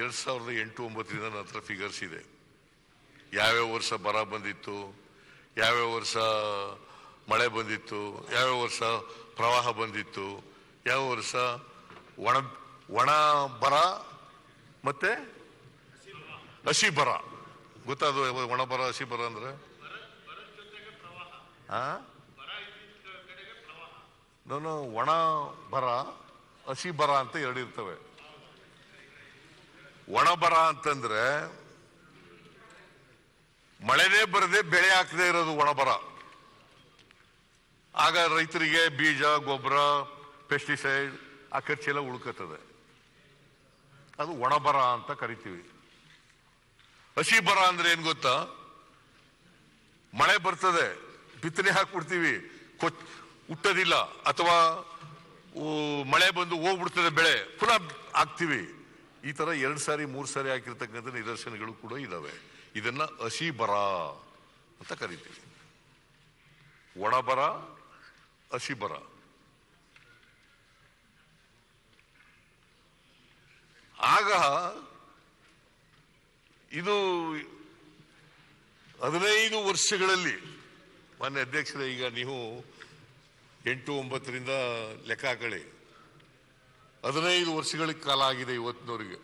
ಎರಡ್ ಸಾವಿರದ ಎಂಟು ಒಂಬತ್ತರಿಂದ ನನ್ನ ಹತ್ರ ಫಿಗರ್ಸ್ ಇದೆ ಯಾವ್ಯಾವ ವರ್ಷ ಬರ ಬಂದಿತ್ತು ಯಾವ್ಯಾವ ವರ್ಷ ಮಳೆ ಬಂದಿತ್ತು ಯಾವ್ಯಾವ ವರ್ಷ ಪ್ರವಾಹ ಬಂದಿತ್ತು ಯಾವ ವರ್ಷ ಒಣ ಒಣ ಬರ ಮತ್ತೆ ಹಸಿ ಬರ ಗೊತ್ತಾದು ಒಣ ಬರ ಹಸಿ ಬರ ಅಂದ್ರೆ ಆ ನಾನು ಒಣ ಬರ ಹಸಿ ಬರ ಅಂತ ಎರಡು ಇರ್ತವೆ ಒಣ ಬರ ಅಂತಂದ್ರೆ ಮಳೆನೇ ಬರದೆ ಬೆಳೆ ಹಾಕದೇ ಇರೋದು ಒಣ ಬರ ಆಗ ರೈತರಿಗೆ ಬೀಜ ಗೊಬ್ಬರ ಪೆಸ್ಟಿಸೈಡ್ ಆ ಖರ್ಚೆಲ್ಲ ಉಳ್ಕತ್ತದೆ ಅದು ಒಣ ಬರ ಅಂತ ಕರಿತೀವಿ ಹಸಿ ಬರ ಅಂದ್ರೆ ಏನ್ ಗೊತ್ತಾ ಮಳೆ ಬರ್ತದೆ ಬಿತ್ತನೆ ಹಾಕ್ಬಿಡ್ತೀವಿ ಕೊಚ್ ಹುಟ್ಟೋದಿಲ್ಲ ಅಥವಾ ಊ, ಮಳೆ ಬಂದು ಹೋಗ್ಬಿಡ್ತದೆ ಬೆಳೆ ಪುನಃ ಹಾಕ್ತಿವಿ ಈ ತರ ಎರಡ್ ಸಾರಿ ಮೂರ್ ಸಾರಿ ಹಾಕಿರ್ತಕ್ಕಂಥ ನಿದರ್ಶನಗಳು ಕೂಡ ಇದಾವೆ ಇದನ್ನ ಹಸಿ ಬರ ಅಂತ ಕರಿತೀವಿ ಒಣ ಬರ ಹಸಿ ಬರ ಆಗ ಇದು ಹದಿನೈದು ವರ್ಷಗಳಲ್ಲಿ ಮಾನ್ಯ ಅಧ್ಯಕ್ಷರೇ ಈಗ ನೀವು ಎಂಟು ಒಂಬತ್ತರಿಂದ ಲೆಕ್ಕ ಹಾಕೊಳ್ಳಿ ಹದಿನೈದು ವರ್ಷಗಳ ಕಾಲ ಆಗಿದೆ ಇವತ್ತಿನವರಿಗೆ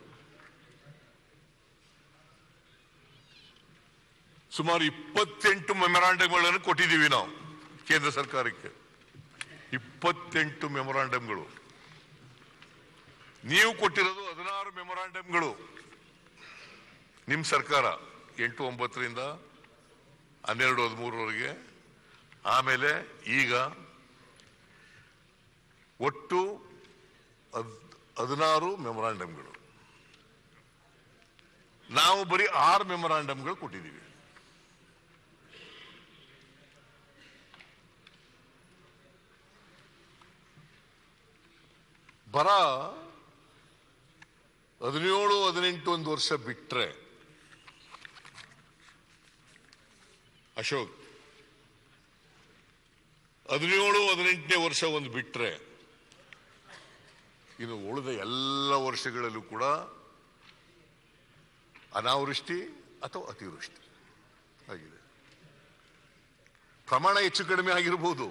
ಸುಮಾರು ಇಪ್ಪತ್ತೆಂಟು ಮೆಮೊರಾಂಡಮ್ಗಳನ್ನು ಕೊಟ್ಟಿದ್ದೀವಿ ನಾವು ಕೇಂದ್ರ ಸರ್ಕಾರಕ್ಕೆ ಇಪ್ಪತ್ತೆಂಟು ಮೆಮೊರಾಂಡಮ್ಗಳು ನೀವು ಕೊಟ್ಟಿರೋದು ಹದಿನಾರು ಮೆಮೊರಾಂಡಮ್ಗಳು ನಿಮ್ ಸರ್ಕಾರ ಎಂಟು ಒಂಬತ್ತರಿಂದ ಹನ್ನೆರಡು ಹದಿಮೂರವರೆಗೆ ಆಮೇಲೆ ಈಗ ಒಟ್ಟು ಹದ್- ಹದಿನಾರು ಮೆಮೊರಾಂಡಮ್ಗಳು ನಾವು ಬರೀ ಆರು ಮೆಮೊರಾಂಡಮ್ಗಳು ಕೊಟ್ಟಿದ್ದೀವಿ ಬರ ಹದಿನೇಳು ಹದಿನೆಂಟು ಒಂದು ವರ್ಷ ಬಿಟ್ರೆ ಅಶೋಕ್ ಹದಿನೇಳು ಹದಿನೆಂಟನೇ ವರ್ಷ ಒಂದು ಬಿಟ್ರೆ ಇನ್ನು ಉಳಿದ ಎಲ್ಲ ವರ್ಷಗಳಲ್ಲೂ ಕೂಡ ಅನಾವೃಷ್ಟಿ ಅಥವಾ ಅತಿವೃಷ್ಟಿ ಆಗಿದೆ ಪ್ರಮಾಣ ಹೆಚ್ಚು ಕಡಿಮೆ ಆಗಿರಬಹುದು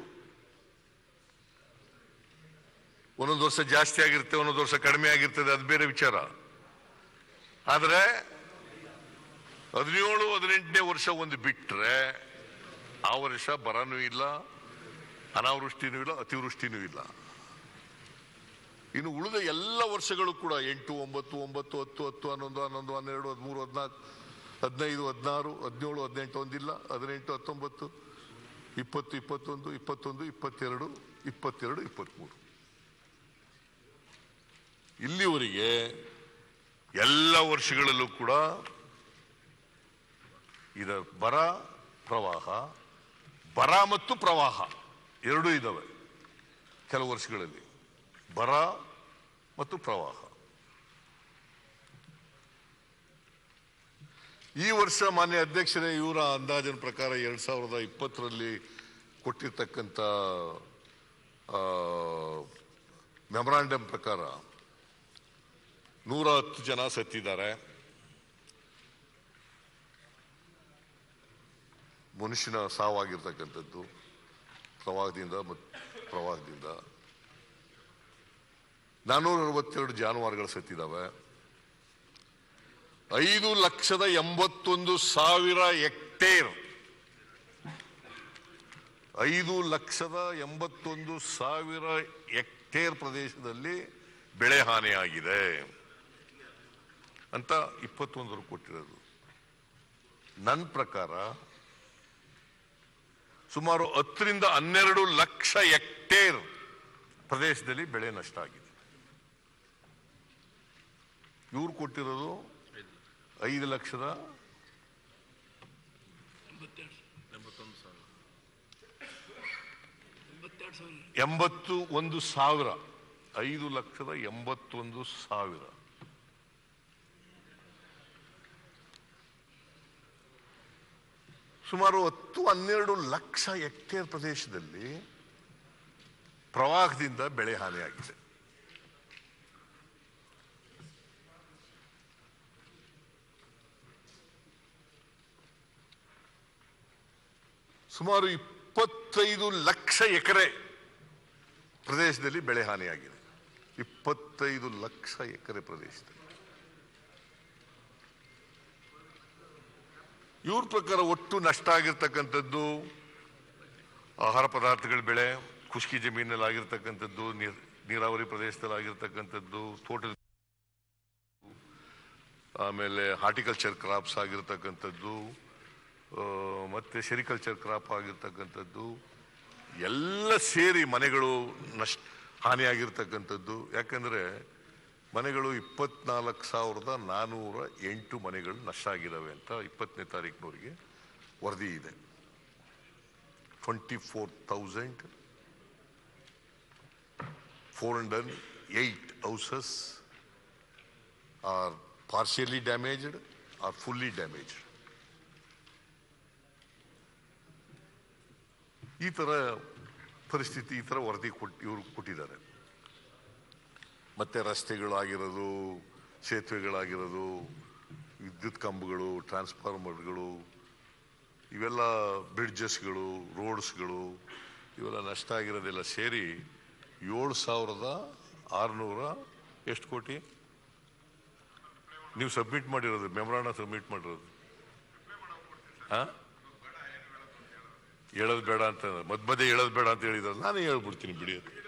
ಒಂದೊಂದು ವರ್ಷ ಜಾಸ್ತಿ ಆಗಿರುತ್ತೆ ಒಂದೊಂದು ವರ್ಷ ಕಡಿಮೆ ಆಗಿರ್ತದೆ ಅದು ಬೇರೆ ವಿಚಾರ ಆದರೆ ಹದಿನೇಳು ಹದಿನೆಂಟನೇ ವರ್ಷ ಒಂದು ಬಿಟ್ರೆ ಆ ವರ್ಷ ಬರನೂ ಇಲ್ಲ ಅನಾವೃಷ್ಟಿನೂ ಇಲ್ಲ ಅತಿವೃಷ್ಟಿನೂ ಇಲ್ಲ ಇನ್ನು ಉಳಿದ ಎಲ್ಲ ವರ್ಷಗಳು ಕೂಡ ಎಂಟು ಒಂಬತ್ತು ಒಂಬತ್ತು ಹತ್ತು ಹತ್ತು ಹನ್ನೊಂದು ಹನ್ನೊಂದು ಹನ್ನೆರಡು ಹದಿಮೂರು ಹದಿನಾಲ್ಕು ಹದಿನೈದು ಹದಿನಾರು ಹದಿನೇಳು ಹದಿನೆಂಟು ಒಂದಿಲ್ಲ ಹದಿನೆಂಟು ಹತ್ತೊಂಬತ್ತು ಇಪ್ಪತ್ತು ಇಪ್ಪತ್ತೊಂದು ಇಪ್ಪತ್ತೊಂದು ಇಪ್ಪತ್ತೆರಡು ಇಪ್ಪತ್ತೆರಡು ಇಪ್ಪತ್ಮೂರು ಇಲ್ಲಿವರೆಗೆ ಎಲ್ಲ ವರ್ಷಗಳಲ್ಲೂ ಕೂಡ ಇದ ಬರ ಪ್ರವಾಹ ಬರ ಮತ್ತು ಪ್ರವಾಹ ಎರಡೂ ಇದಾವೆ ಕೆಲವು ವರ್ಷಗಳಲ್ಲಿ ಬರ ಮತ್ತು ಪ್ರವಾಹ ಈ ವರ್ಷ ಮಾನ್ಯ ಅಧ್ಯಕ್ಷರೇ ಇವರ ಅಂದಾಜಿನ ಪ್ರಕಾರ ಎರಡ್ ಸಾವಿರದ ಇಪ್ಪತ್ತರಲ್ಲಿ ಕೊಟ್ಟಿರ್ತಕ್ಕಂಥ ಮೆಮೊರಾಂಡಮ್ ಪ್ರಕಾರ ನೂರ ಹತ್ತು ಜನ ಸತ್ತಿದ್ದಾರೆ ಮನುಷ್ಯನ ಸಾವಾಗಿರ್ತಕ್ಕಂಥದ್ದು ಪ್ರವಾಹದಿಂದ ಮತ್ತು ಪ್ರವಾಹದಿಂದ ನಾನ್ನೂರ ಅರವತ್ತೆರಡು ಜಾನುವಾರುಗಳು ಸತ್ತಿದ್ದಾವೆ ಐದು ಲಕ್ಷದ ಎಂಬತ್ತೊಂದು ಸಾವಿರ ಹೆಕ್ಟೇರ್ ಐದು ಲಕ್ಷದ ಎಂಬತ್ತೊಂದು ಸಾವಿರ ಹೆಕ್ಟೇರ್ ಪ್ರದೇಶದಲ್ಲಿ ಬೆಳೆ ಹಾನಿಯಾಗಿದೆ ಅಂತ ಇಪ್ಪತ್ತೊಂದರು ಕೊಟ್ಟಿರೋದು ನನ್ನ ಪ್ರಕಾರ ಸುಮಾರು ಹತ್ತರಿಂದ ಹನ್ನೆರಡು ಲಕ್ಷ ಹೆಕ್ಟೇರ್ ಪ್ರದೇಶದಲ್ಲಿ ಬೆಳೆ ನಷ್ಟ ಆಗಿದೆ ಇವ್ರು ಕೊಟ್ಟಿರೋದು ಐದು ಲಕ್ಷದ ಎಂಬತ್ತು ಒಂದು ಸಾವಿರ ಐದು ಲಕ್ಷದ ಎಂಬತ್ತೊಂದು ಸಾವಿರ ಸುಮಾರು ಹತ್ತು ಹನ್ನೆರಡು ಲಕ್ಷ ಹೆಕ್ಟೇರ್ ಪ್ರದೇಶದಲ್ಲಿ ಪ್ರವಾಹದಿಂದ ಬೆಳೆ ಹಾನಿಯಾಗಿದೆ ಸುಮಾರು ಇಪ್ಪತ್ತೈದು ಲಕ್ಷ ಎಕರೆ ಪ್ರದೇಶದಲ್ಲಿ ಬೆಳೆ ಹಾನಿಯಾಗಿದೆ ಇಪ್ಪತ್ತೈದು ಲಕ್ಷ ಎಕರೆ ಪ್ರದೇಶದಲ್ಲಿ ಇವ್ರ ಪ್ರಕಾರ ಒಟ್ಟು ನಷ್ಟ ಆಗಿರ್ತಕ್ಕಂಥದ್ದು ಆಹಾರ ಪದಾರ್ಥಗಳ ಬೆಳೆ ಖುಷ್ಕಿ ಜಮೀನಲ್ಲಿ ಆಗಿರ್ತಕ್ಕಂಥದ್ದು ನೀರ್- ನೀರಾವರಿ ಪ್ರದೇಶದಲ್ಲಿ ಆಗಿರ್ತಕ್ಕಂಥದ್ದು ತೋಟದ ಆಮೇಲೆ ಹಾರ್ಟಿಕಲ್ಚರ್ ಕ್ರಾಪ್ಸ್ ಆಗಿರ್ತಕ್ಕಂಥದ್ದು ಆ, ಮತ್ತೆ ಸೆರಿಕಲ್ಚರ್ ಕ್ರಾಪ್ ಆಗಿರ್ತಕ್ಕಂಥದ್ದು ಎಲ್ಲ ಸೇರಿ ಮನೆಗಳು ನಷ್ಟ ಹಾನಿಯಾಗಿರ್ತಕ್ಕಂಥದ್ದು ಯಾಕಂದ್ರೆ ಮನೆಗಳು ಇಪ್ಪತ್ನಾಲ್ಕು ಸಾವಿರದ ನಾನೂರ ಎಂಟು ಮನೆಗಳು ನಷ್ಟ ಆಗಿದ್ದಾವೆ ಅಂತ ಇಪ್ಪತ್ತನೇ ತಾರೀಕಿನವರೆಗೆ ವರದಿ ಇದೆ twenty four thousand four hundred eight houses are partially damaged or fully damaged ಈ ತರ ಪರಿಸ್ಥಿತಿ ಈ ತರ ವರದಿ ಕೊಟ್ಟು ಇವರು ಕೊಟ್ಟಿದ್ದಾರೆ ಮತ್ತೆ ರಸ್ತೆಗಳಾಗಿರೋದು ಸೇತುವೆಗಳಾಗಿರೋದು ವಿದ್ಯುತ್ ಕಂಬಗಳು ಟ್ರಾನ್ಸ್ಫಾರ್ಮರ್ಗಳು ಇವೆಲ್ಲ ಬ್ರಿಡ್ಜಸ್ಗಳು ರೋಡ್ಸ್ಗಳು ಇವೆಲ್ಲ ನಷ್ಟ ಆಗಿರೋದೆಲ್ಲ ಸೇರಿ ಏಳು ಸಾವಿರದ ಆರುನೂರ ಎಷ್ಟು ಕೋಟಿ ನೀವು ಸಬ್ಮಿಟ್ ಮಾಡಿರೋದು ಮೆಮೊರಾಂಡ ಸಬ್ಮಿಟ್ ಮಾಡಿರೋದು ಹಾ ಹೇಳೋದು ಬೇಡ ಅಂತ ಮಧ್ಯ ಮಧ್ಯೆ ಹೇಳೋದು ಬೇಡ ಅಂತ ಹೇಳಿದ್ರೆ ನಾನೇ ಹೇಳ್ಬಿಡ್ತೀನಿ ಬಿಡಿ ಅದು.